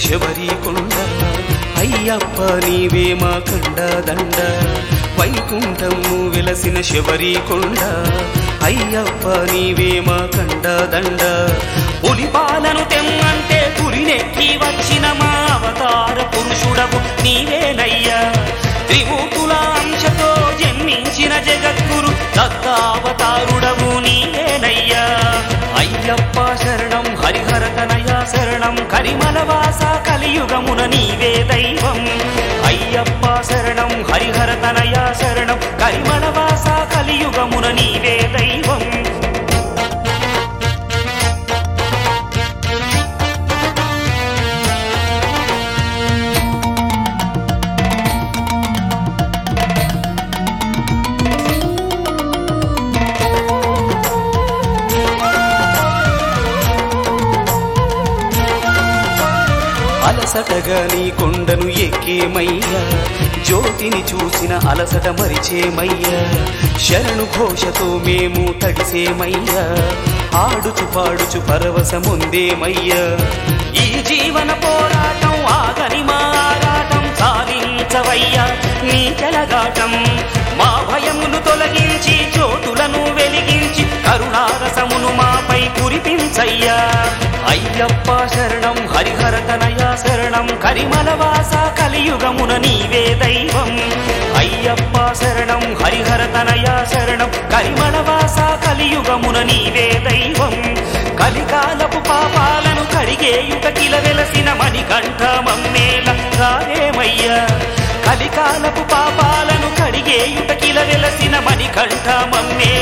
శబరి కొండ అయ్యప్ప నీవే మా కండ దండ వైకుంఠము వెలసిన శబరి కొండ అయ్యప్ప నీవే మా కండ దండ పులిపాలను తెమ్మంటే పులినెక్కి వచ్చిన మా అవతార పురుషుడవు నీవేనయ్యా త్రిమూర్తుల అంశతో జన్మించిన జగద్గురు దత్తావతారుడవు నీవేనయ్యా అయ్యప్ప శరణం హరిహర తనయ శరణం కరిమలవాస కలియుగమున నీవే దైవం అయ్యప్ప శరణం హరిహర తనయ శరణం కరిమలవాస కలియుగమున నీవే దైవం అలసటగా నీ కొండను ఎక్కేమయ్యా జ్యోతిని చూసిన అలసట మరిచేమయ్యా శరణు ఘోషతో మేము తడిసేమయ్యా ఆడుచు పాడుచు పరవశముందేమయ్యా ఈ జీవన పోరాటం ఆగని మా ఆరాటం సాధించవయ్యా నీ చెలగాటం మా భయమును తొలగించి చోటులను వెలిగించి కరుణారసమును మాపై కురిపించయ్యా అయ్యప్ప శరణం హరిహర తనయ శరణం కరిమలవాస కలియుగమున నీవే దైవం అయ్యప్ప శరణం హరిహర తనయ శరణం కరిమలవాస కలియుగమున నీవే దైవం కలికాలపు పాపాలను కడిగేయుటకిల వెలసిన మణికంఠ మమ్మేల రావేమయ్యా కలికాలపు పాపాలను కడిగేయుటకిల వెలసిన మణికంఠ మమ్మే